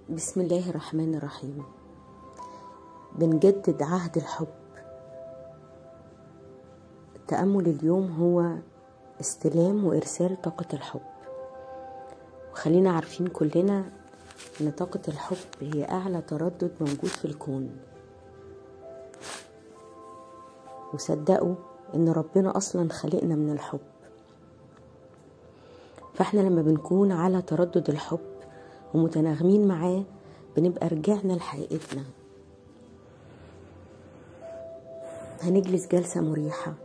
بسم الله الرحمن الرحيم بنجدد عهد الحب التأمل اليوم هو استلام وإرسال طاقة الحب وخلينا عارفين كلنا إن طاقة الحب هي أعلى تردد موجود في الكون وصدقوا إن ربنا أصلا خلقنا من الحب فاحنا لما بنكون على تردد الحب ومتناغمين معاه بنبقى رجعنا لحقيقتنا هنجلس جلسة مريحة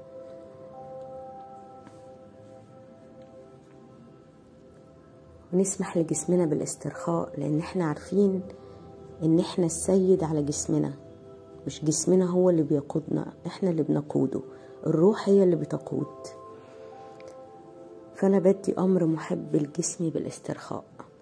ونسمح لجسمنا بالاسترخاء لان احنا عارفين ان احنا السيد على جسمنا مش جسمنا هو اللي بيقودنا احنا اللي بنقوده الروح هي اللي بتقود فانا بدي امر محب لجسمي بالاسترخاء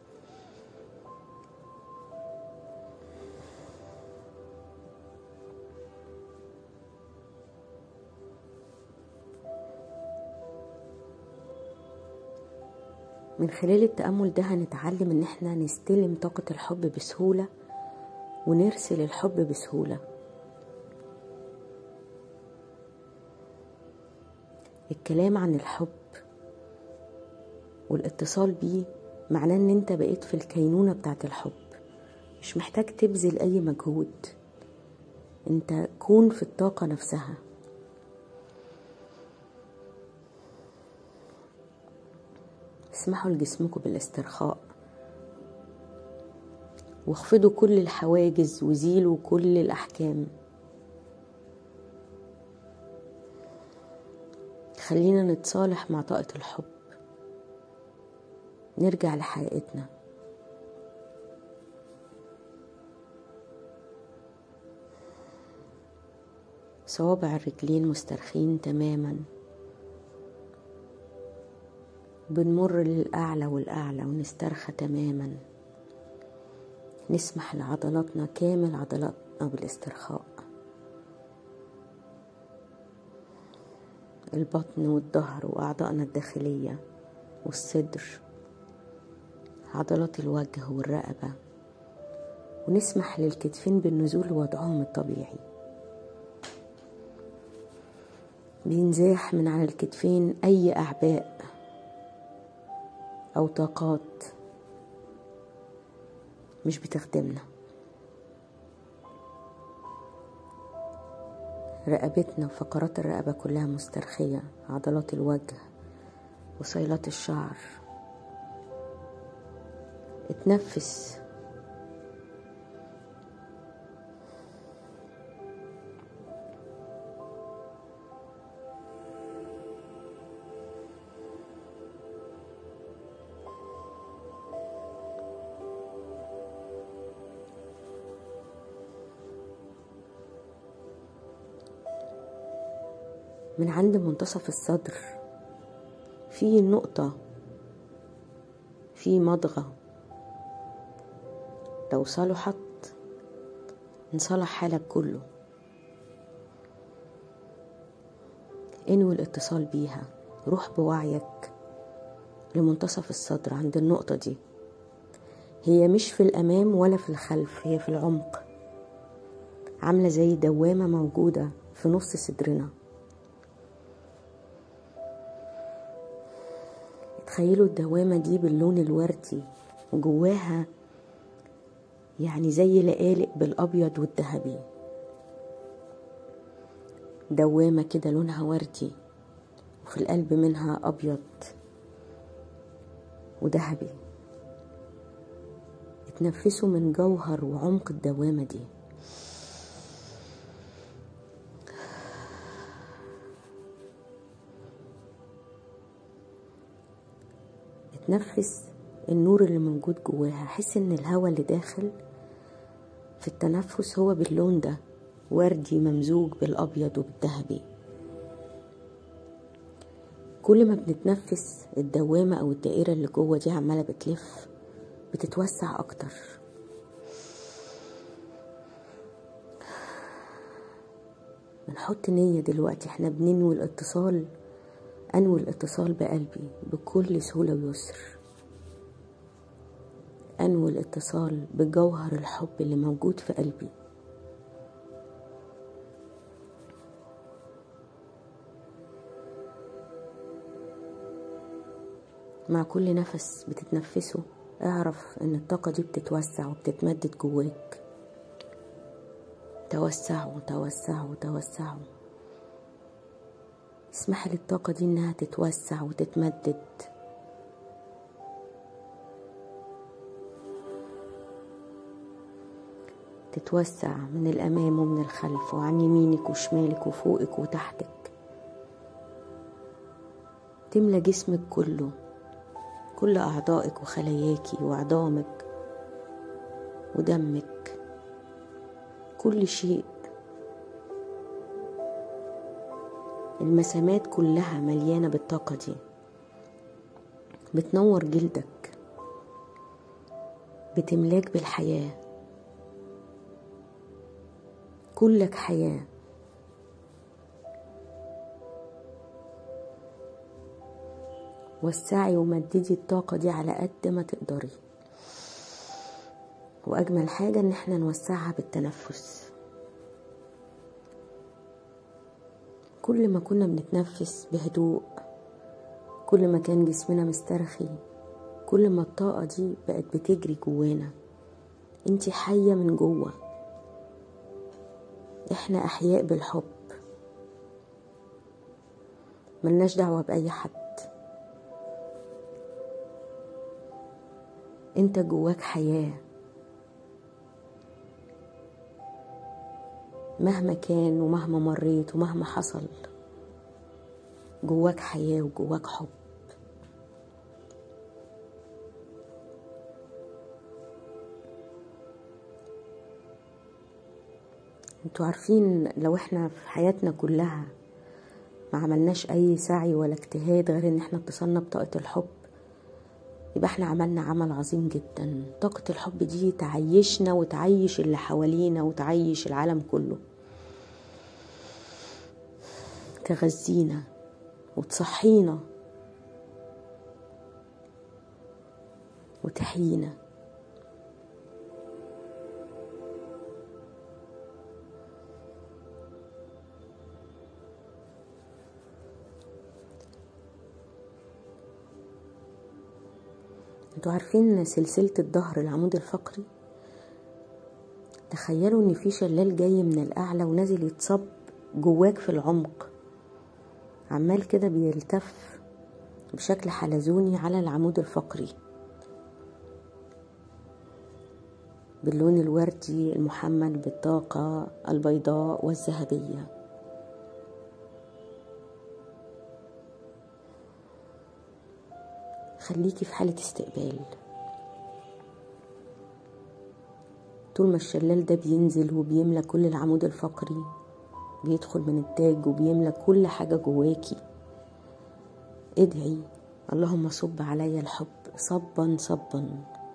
من خلال التأمل ده هنتعلم ان احنا نستلم طاقة الحب بسهولة ونرسل الحب بسهولة الكلام عن الحب والاتصال بيه معناه ان انت بقيت في الكينونة بتاعت الحب مش محتاج تبذل اي مجهود انت كون في الطاقة نفسها اسمحوا لجسمكم بالاسترخاء واخفضوا كل الحواجز وزيلوا كل الأحكام خلينا نتصالح مع طاقة الحب نرجع لحقيقتنا صوابع الرجلين مسترخين تماما بنمر للأعلى والأعلى ونسترخى تماما نسمح لعضلاتنا كامل عضلاتنا بالاسترخاء البطن والظهر وأعضائنا الداخلية والصدر عضلات الوجه والرقبة ونسمح للكتفين بالنزول لوضعهم الطبيعي بينزاح من على الكتفين أي أعباء أو طاقات مش بتخدمنا رقبتنا وفقرات الرقبة كلها مسترخية عضلات الوجه وصيلات الشعر اتنفس من عند منتصف الصدر في نقطة في مضغة لو صلحت انصلح حالك كله انوي الاتصال بيها روح بوعيك لمنتصف الصدر عند النقطة دي هي مش في الأمام ولا في الخلف هي في العمق عاملة زي دوامة موجودة في نص صدرنا تخيلوا الدوامة دي باللون الوردي وجواها يعني زي لقالق بالأبيض والذهبي دوامة كده لونها وردي وفي القلب منها أبيض وذهبي اتنفسوا من جوهر وعمق الدوامة دي اتنفس النور اللي موجود جواها حس ان الهواء اللي داخل في التنفس هو باللون ده وردي ممزوج بالابيض وبالذهبي كل ما بنتنفس الدوامة او الدائرة اللي جوه دي عمالة بتلف بتتوسع اكتر بنحط نية دلوقتي احنا بننوي الاتصال انوي الاتصال بقلبي بكل سهولة ويسر أنوي الاتصال بجوهر الحب اللي موجود في قلبي مع كل نفس بتتنفسه اعرف ان الطاقة دي بتتوسع وبتتمدد جواك توسعوا توسعوا توسعوا اسمح للطاقة دي انها تتوسع وتتمدد تتوسع من الامام ومن الخلف وعن يمينك وشمالك وفوقك وتحتك تملى جسمك كله كل اعضائك وخلاياكي وعظامك ودمك كل شيء المسامات كلها مليانة بالطاقة دي بتنور جلدك بتملاك بالحياة كلك حياة وسعي ومددي الطاقة دي على قد ما تقدري وأجمل حاجة إن احنا نوسعها بالتنفس كل ما كنا بنتنفس بهدوء كل ما كان جسمنا مسترخي كل ما الطاقة دي بقت بتجري جوانا انتي حية من جوه احنا احياء بالحب ملناش دعوة بأي حد انت جواك حياه مهما كان ومهما مريت ومهما حصل جواك حياة وجواك حب انتوا عارفين لو احنا في حياتنا كلها ما عملناش اي سعي ولا اجتهاد غير ان احنا اتصلنا بطاقة الحب يبقى احنا عملنا عمل عظيم جدا طاقة الحب دي تعيشنا وتعيش اللي حوالينا وتعيش العالم كله تغذينا وتصحينا وتحيينا انتوا عارفين سلسلة الظهر العمود الفقري تخيلوا ان في شلال جاي من الاعلى ونازل يتصب جواك في العمق عمال كده بيلتف بشكل حلزوني على العمود الفقري باللون الوردي المحمل بالطاقة البيضاء والذهبية خليكي في حالة استقبال طول ما الشلال ده بينزل وبيملى كل العمود الفقري بيدخل من التاج وبيملى كل حاجة جواكي ادعي اللهم صب علي الحب صبا صبا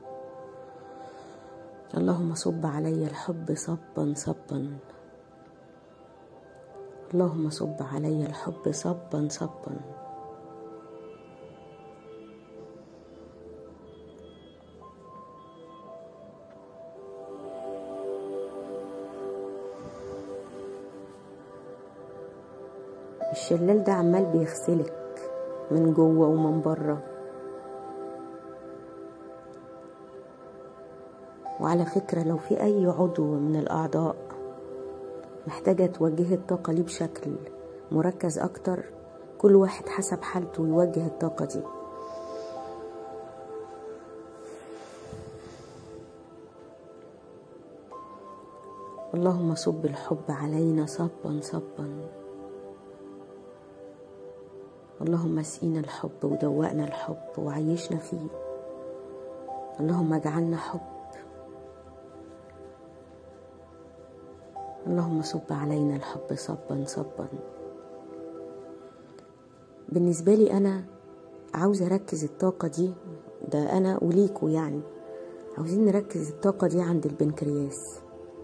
اللهم صب علي الحب صبا صبا اللهم صب علي الحب صبا صبا الشلال ده عمال بيغسلك من جوه ومن بره وعلى فكرة لو في أي عضو من الأعضاء محتاجة توجهي الطاقة ليه بشكل مركز أكتر كل واحد حسب حالته يوجه الطاقة دي اللهم صب الحب علينا صبا صبا اللهم اسقينا الحب ودوقنا الحب وعيشنا فيه اللهم اجعلنا حب اللهم صب علينا الحب صبا صبا بالنسبة لي أنا عاوزة أركز الطاقة دي ده أنا وليكوا يعني عاوزين نركز الطاقة دي عند البنكرياس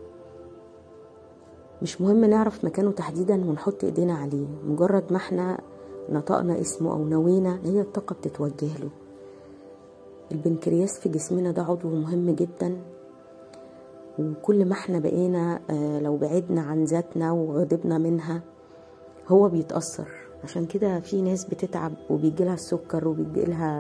مش مهم نعرف مكانه تحديدا ونحط ايدينا عليه مجرد ما احنا نطقنا اسمه او نوينا هي الطاقة بتتوجه له البنكرياس في جسمنا ده عضو مهم جدا وكل ما احنا بقينا آه، لو بعدنا عن ذاتنا وغضبنا منها هو بيتأثر عشان كده في ناس بتتعب وبيجيلها السكر وبيجيلها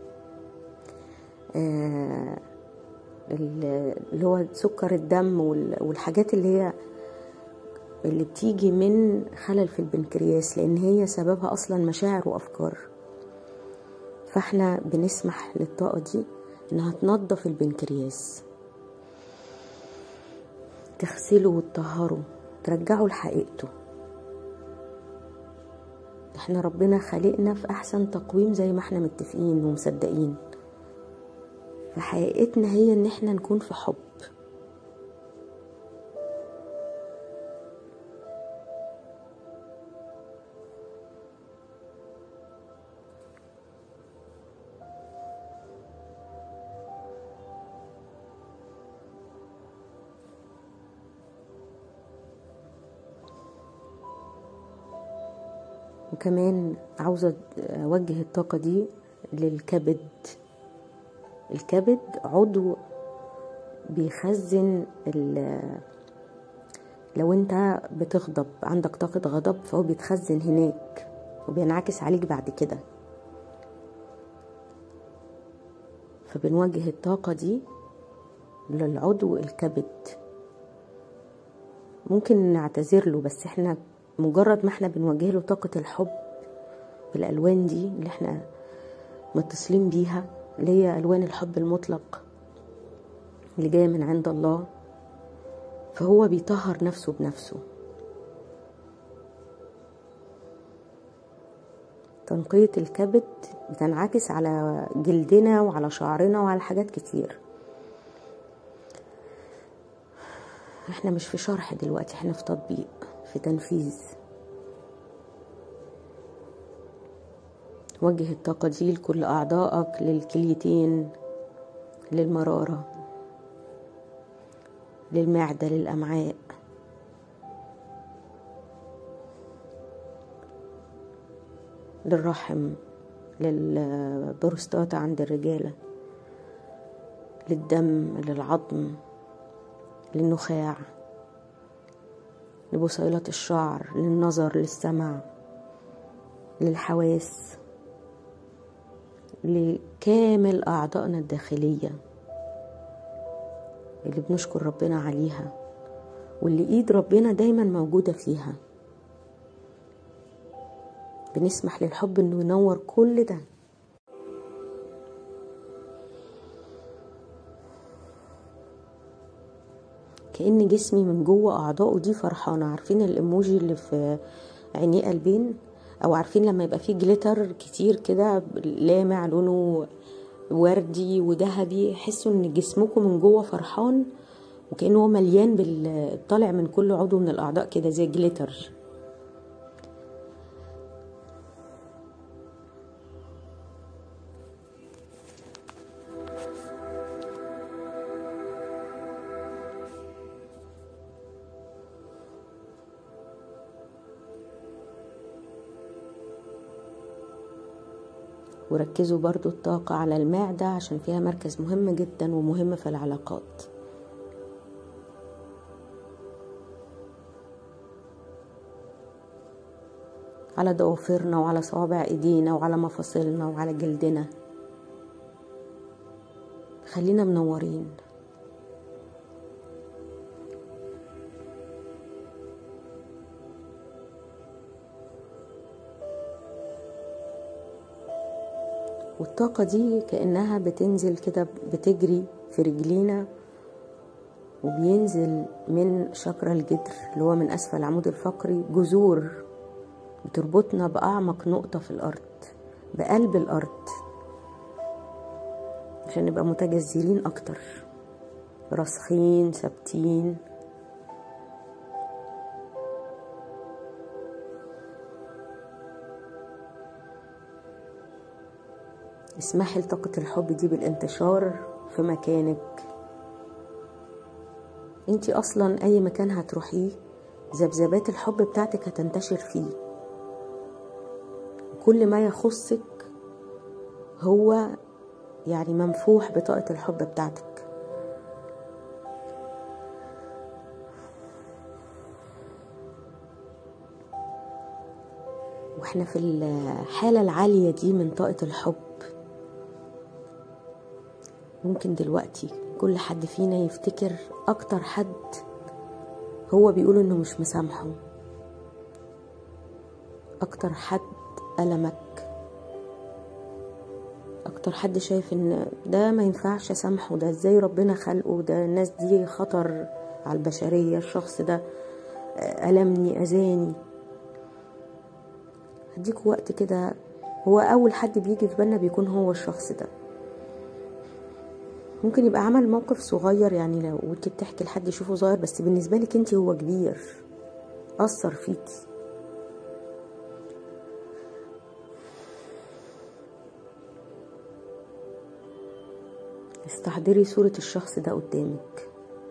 آه، ال- اللي هو سكر الدم وال- والحاجات اللي هي اللي بتيجي من خلل في البنكرياس لان هي سببها اصلا مشاعر وافكار فاحنا بنسمح للطاقة دي انها تنظف البنكرياس تغسله وتطهره ترجعه لحقيقته احنا ربنا خلقنا في احسن تقويم زي ما احنا متفقين ومصدقين فحقيقتنا هي ان احنا نكون في حب وكمان عاوزة أوجه الطاقة دي للكبد الكبد عضو بيخزن ال- لو انت بتغضب عندك طاقة غضب فهو بيتخزن هناك وبينعكس عليك بعد كده فبنوجه الطاقة دي للعضو الكبد ممكن نعتذر له بس احنا مجرد ما احنا بنوجه له طاقة الحب بالألوان دي اللي احنا متصلين بيها اللي هي ألوان الحب المطلق اللي جاية من عند الله فهو بيطهر نفسه بنفسه تنقية الكبد بتنعكس على جلدنا وعلى شعرنا وعلى حاجات كتير احنا مش في شرح دلوقتي احنا في تطبيق في تنفيذ وجه الطاقة دي لكل أعضائك للكليتين للمرارة للمعدة للأمعاء للرحم للبروستاتا عند الرجالة للدم للعظم للنخاع لبصيلات الشعر للنظر للسمع للحواس لكامل أعضائنا الداخلية اللي بنشكر ربنا عليها واللي إيد ربنا دايما موجودة فيها بنسمح للحب إنه ينور كل ده كأن جسمي من جوه أعضائه دي فرحانة عارفين الإيموجي اللي في عينيه قلبين أو عارفين لما يبقى فيه جليتر كتير كده لامع لونه وردي وذهبي حسوا ان جسمكم من جوه فرحان وكأنه هو مليان بال طالع من كل عضو من الأعضاء كده زي جليتر وركزوا برضو الطاقة على المعدة عشان فيها مركز مهم جدا ومهم في العلاقات على ضوافرنا وعلى صوابع ايدينا وعلى مفاصلنا وعلى جلدنا خلينا منورين والطاقة دي كأنها بتنزل كده بتجري في رجلينا وبينزل من شكرا الجدر اللي هو من أسفل العمود الفقري جذور بتربطنا بأعمق نقطة في الأرض بقلب الأرض عشان نبقى متجذرين أكتر راسخين ثابتين اسمحي لطاقة الحب دي بالانتشار في مكانك انتي اصلا اي مكان هتروحيه ذبذبات الحب بتاعتك هتنتشر فيه كل ما يخصك هو يعني منفوح بطاقة الحب بتاعتك واحنا في الحالة العالية دي من طاقة الحب ممكن دلوقتي كل حد فينا يفتكر اكتر حد هو بيقول انه مش مسامحه اكتر حد ألمك اكتر حد شايف ان ده ما ينفعش اسامحه ده ازاي ربنا خلقه ده الناس دي خطر على البشرية الشخص ده ألمني أذاني هديك وقت كده هو أول حد بيجي في بالنا بيكون هو الشخص ده ممكن يبقى عمل موقف صغير يعني لو انت بتحكي لحد يشوفه صغير بس بالنسبة لك انت هو كبير أثر فيكي استحضري صورة الشخص ده قدامك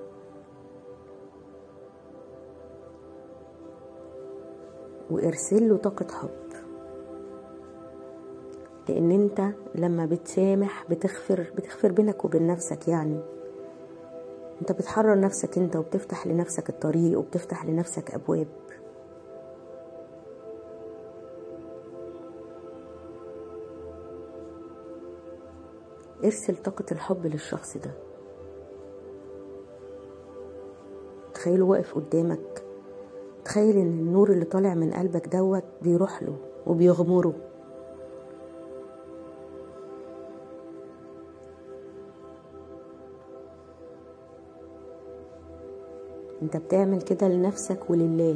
وارسل له طاقة حب لان انت لما بتسامح بتغفر بتغفر بينك وبين نفسك يعني انت بتحرر نفسك انت وبتفتح لنفسك الطريق وبتفتح لنفسك ابواب ارسل طاقة الحب للشخص ده تخيله واقف قدامك تخيل ان النور اللي طالع من قلبك دوت بيروح له وبيغمره انت بتعمل كده لنفسك ولله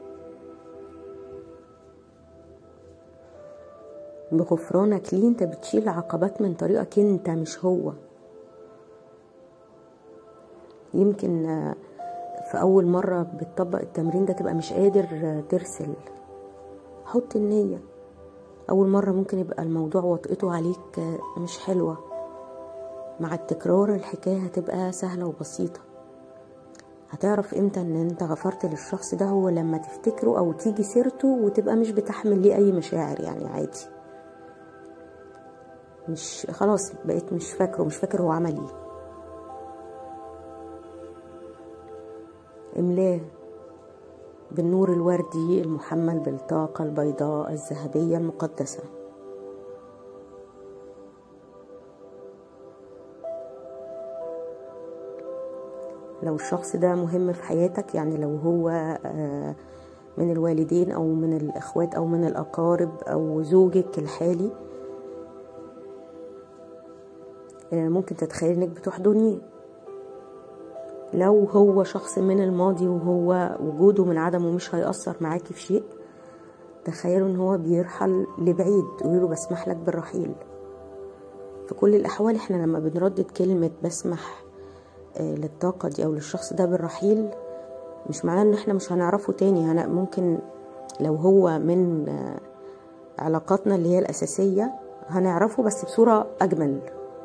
بغفرانك ليه انت بتشيل عقبات من طريقك انت مش هو يمكن في اول مرة بتطبق التمرين ده تبقى مش قادر ترسل حط النية اول مرة ممكن يبقى الموضوع وطئته عليك مش حلوة مع التكرار الحكاية هتبقى سهلة وبسيطة هتعرف امتى ان انت غفرت للشخص ده هو لما تفتكره او تيجي سيرته وتبقى مش بتحمل ليه اي مشاعر يعني عادي مش خلاص بقيت مش فاكره مش فاكر هو عمل ايه املاه بالنور الوردي المحمل بالطاقة البيضاء الذهبية المقدسة لو الشخص ده مهم في حياتك يعني لو هو من الوالدين او من الاخوات او من الاقارب او زوجك الحالي ممكن تتخيل انك بتحضنيه لو هو شخص من الماضي وهو وجوده من عدمه مش هيأثر معاكي في شيء تخيلوا ان هو بيرحل لبعيد قولوا بسمح لك بالرحيل في كل الاحوال احنا لما بنردد كلمة بسمح للطاقة دي او للشخص ده بالرحيل مش معناه ان احنا مش هنعرفه تاني أنا ممكن لو هو من علاقاتنا اللي هي الاساسية هنعرفه بس بصورة اجمل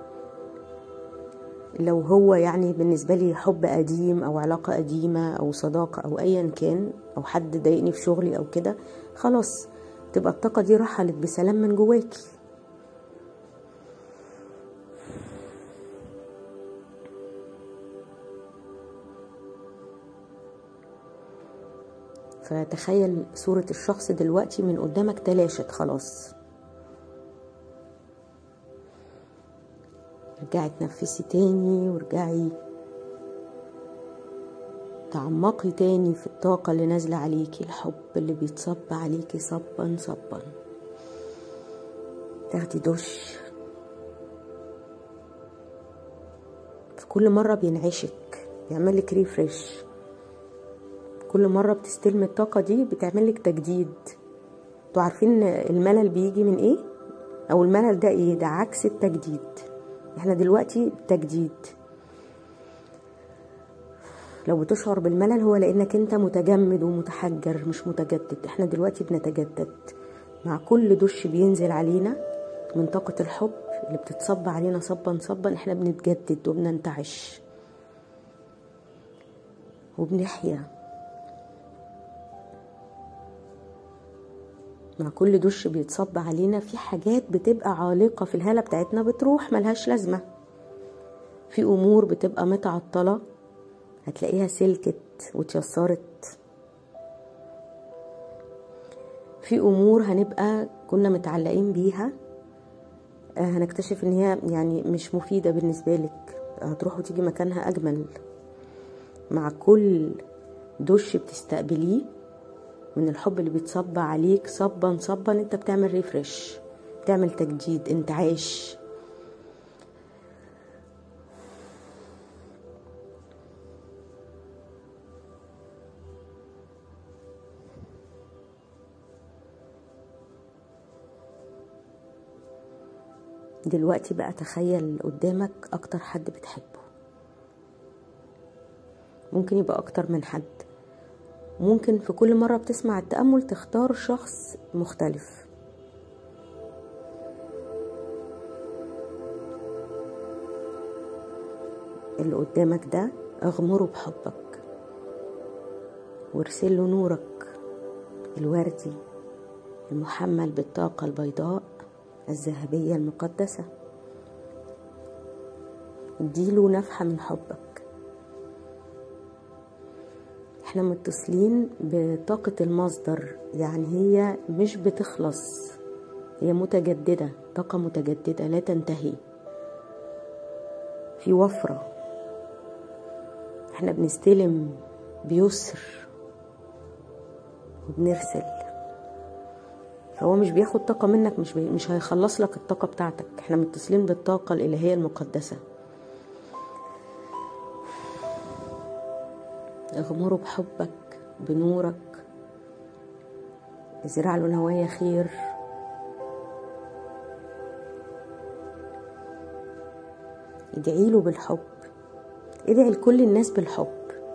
لو هو يعني بالنسبة لي حب قديم أو علاقة قديمة أو صداقة أو أيا كان أو حد ضايقني في شغلي أو كده خلاص تبقى الطاقة دي رحلت بسلام من جواكي فتخيل صورة الشخص دلوقتي من قدامك تلاشت خلاص ارجعي تنفسي تاني وارجعي تعمقي تاني في الطاقة اللي نازلة عليكي الحب اللي بيتصب عليكي صبا صبا تاخدي دش في كل مرة بينعشك بيعملك ريفرش كل مرة بتستلمي الطاقة دي بتعملك تجديد انتوا عارفين الملل بيجي من ايه او الملل ده ايه ده عكس التجديد احنا دلوقتي تجديد لو بتشعر بالملل هو لانك انت متجمد ومتحجر مش متجدد احنا دلوقتي بنتجدد مع كل دش بينزل علينا من طاقة الحب اللي بتتصب علينا صبا صبا احنا بنتجدد وبننتعش وبنحيا مع كل دش بيتصب علينا في حاجات بتبقى عالقة في الهالة بتاعتنا بتروح ملهاش لازمة في أمور بتبقى متعطلة هتلاقيها سلكت واتيسرت في أمور هنبقى كنا متعلقين بيها آه، هنكتشف ان هي يعني مش مفيدة بالنسبة لك هتروح وتيجي مكانها أجمل مع كل دش بتستقبليه من الحب اللي بيتصب عليك صبا صبا انت بتعمل ريفرش بتعمل تجديد انتعاش دلوقتي بقى تخيل قدامك اكتر حد بتحبه ممكن يبقى اكتر من حد ممكن في كل مرة بتسمع التأمل تختار شخص مختلف اللي قدامك ده اغمره بحبك وارسل له نورك الوردي المحمل بالطاقة البيضاء الذهبية المقدسة اديله نفحة من حبك احنا متصلين بطاقة المصدر يعني هي مش بتخلص هي متجددة طاقة متجددة لا تنتهي في وفرة احنا بنستلم بيسر وبنرسل فهو مش بياخد طاقة منك مش بي... مش هيخلص لك الطاقة بتاعتك احنا متصلين بالطاقة الإلهية المقدسة اغمره بحبك بنورك ازرع له نوايا خير ادعي له بالحب ادعي لكل الناس بالحب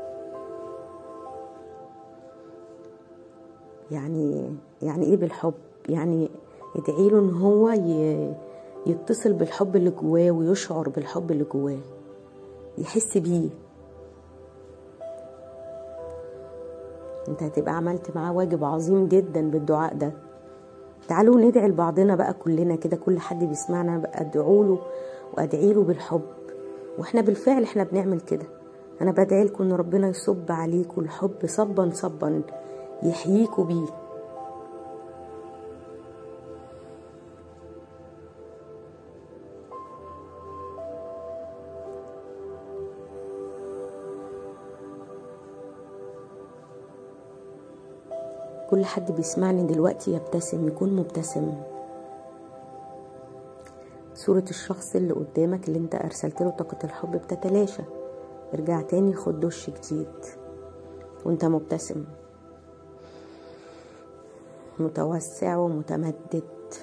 يعني يعني ايه بالحب يعني ادعي له ان هو ي... يتصل بالحب اللي جواه ويشعر بالحب اللي جواه يحس بيه انت هتبقى عملت معاه واجب عظيم جدا بالدعاء ده تعالوا ندعي لبعضنا بقى كلنا كده كل حد بيسمعنا بقى ادعوا له وادعي له بالحب واحنا بالفعل احنا بنعمل كده انا بدعي لكم ان ربنا يصب عليكم الحب صبا صبا يحييكوا بيه كل حد بيسمعني دلوقتي يبتسم يكون مبتسم صورة الشخص اللي قدامك اللي انت ارسلت له طاقة الحب بتتلاشى ارجع تاني خد دش جديد وانت مبتسم متوسع ومتمدد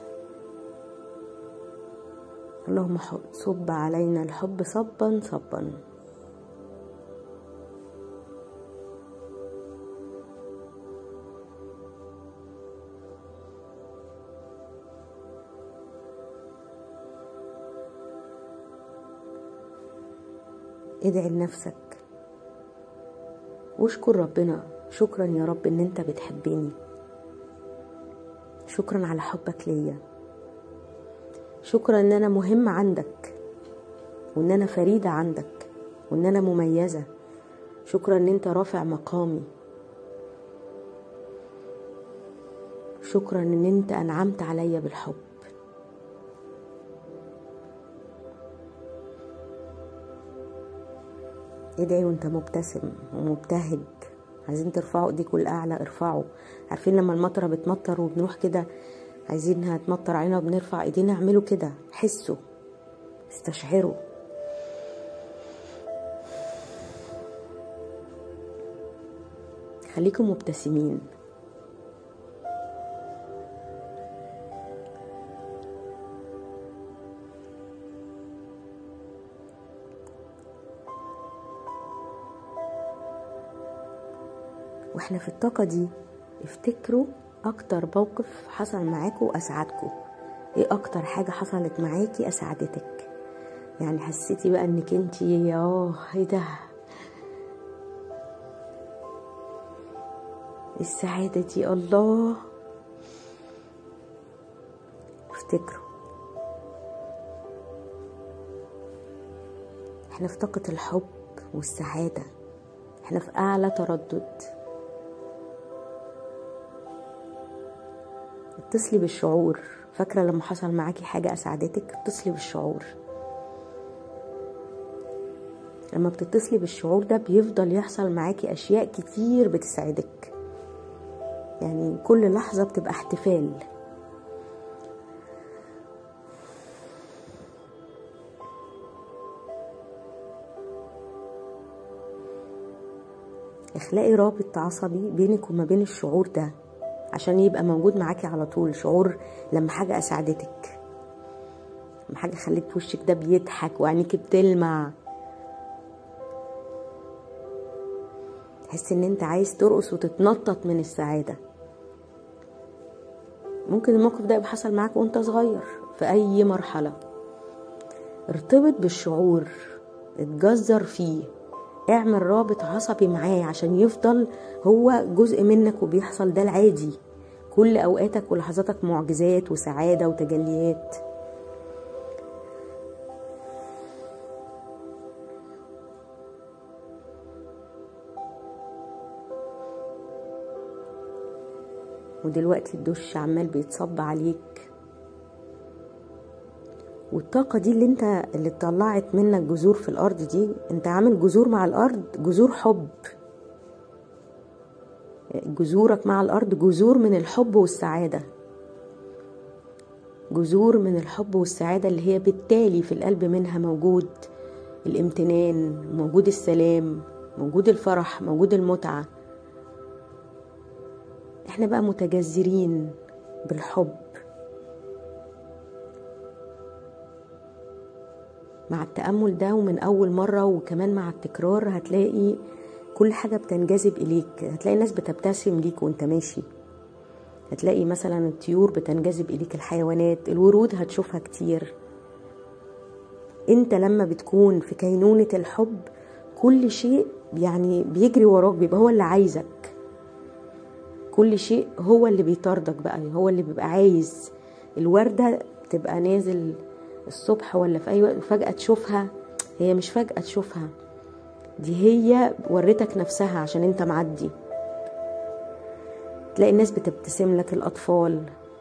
اللهم صب علينا الحب صبا صبا ادعي لنفسك واشكر ربنا شكرا يا رب ان انت بتحبني شكرا على حبك ليا شكرا ان انا مهمة عندك وان انا فريدة عندك وان انا مميزة شكرا ان انت رافع مقامي شكرا ان انت انعمت عليا بالحب ادعي وانت مبتسم ومبتهج عايزين ترفعوا ايديكم الاعلى ارفعوا عارفين لما المطره بتمطر وبنروح كده عايزينها تمطر علينا وبنرفع ايدينا اعملوا كده حسوا استشعروا خليكم مبتسمين واحنا في الطاقة دي افتكروا اكتر موقف حصل معاكوا واسعدكوا ايه اكتر حاجة حصلت معاكي اسعدتك يعني حسيتي بقى انك انتي اه ايه ده السعادة دي الله تفتكره احنا في طاقة الحب والسعادة احنا في أعلى تردد اتصلي بالشعور فاكرة لما حصل معاكي حاجة أسعدتك اتصلي بالشعور لما بتتصلي بالشعور ده بيفضل يحصل معاكي أشياء كتير بتسعدك يعني كل لحظة بتبقى احتفال اخلقي رابط عصبي بينك وما بين الشعور ده عشان يبقى موجود معاكي على طول شعور لما حاجة أسعدتك لما حاجة خلت وشك ده بيضحك وعينيك بتلمع تحس ان انت عايز ترقص وتتنطط من السعادة ممكن الموقف ده يبقى حصل معاك وانت صغير في اي مرحلة ارتبط بالشعور اتجذر فيه اعمل رابط عصبي معاه عشان يفضل هو جزء منك وبيحصل ده العادي كل اوقاتك ولحظاتك معجزات وسعادة وتجليات ودلوقتي الدش عمال بيتصب عليك والطاقة دي اللي انت اللي طلعت منك جذور في الأرض دي انت عامل جذور مع الأرض جذور حب جذورك مع الأرض جذور من الحب والسعادة جذور من الحب والسعادة اللي هي بالتالي في القلب منها موجود الامتنان موجود السلام موجود الفرح موجود المتعة احنا بقى متجذرين بالحب مع التأمل ده ومن أول مرة وكمان مع التكرار هتلاقي كل حاجة بتنجذب إليك هتلاقي الناس بتبتسم ليك وانت ماشي هتلاقي مثلا الطيور بتنجذب إليك الحيوانات الورود هتشوفها كتير انت لما بتكون في كينونة الحب كل شيء يعني بيجري وراك بيبقى هو اللي عايزك كل شيء هو اللي بيطاردك بقى هو اللي بيبقى عايز الوردة تبقى نازل الصبح ولا في أي وقت فجأة تشوفها هي مش فجأة تشوفها دي هي ورتك نفسها عشان انت معدي تلاقي الناس بتبتسم لك الأطفال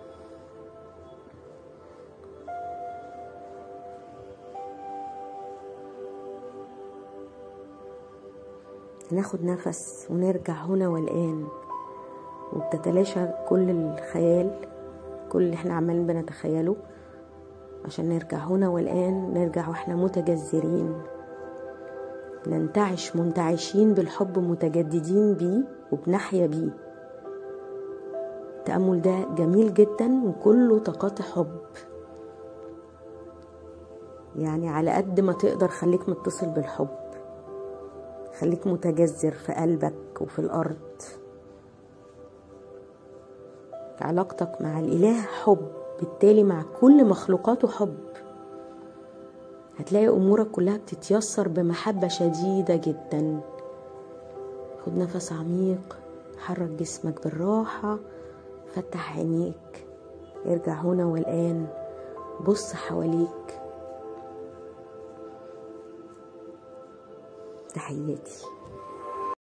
ناخد نفس ونرجع هنا والآن وبتتلاشى كل الخيال كل اللي احنا عمالين بنتخيله عشان نرجع هنا والآن نرجع واحنا متجذرين ننتعش منتعشين بالحب متجددين بيه وبنحيا بيه التأمل ده جميل جدا وكله طاقات حب يعني على قد ما تقدر خليك متصل بالحب خليك متجذر في قلبك وفي الأرض علاقتك مع الإله حب بالتالي مع كل مخلوقاته حب هتلاقي أمورك كلها بتتيسر بمحبة شديدة جدا خد نفس عميق حرك جسمك بالراحة فتح عينيك ارجع هنا والآن بص حواليك تحياتي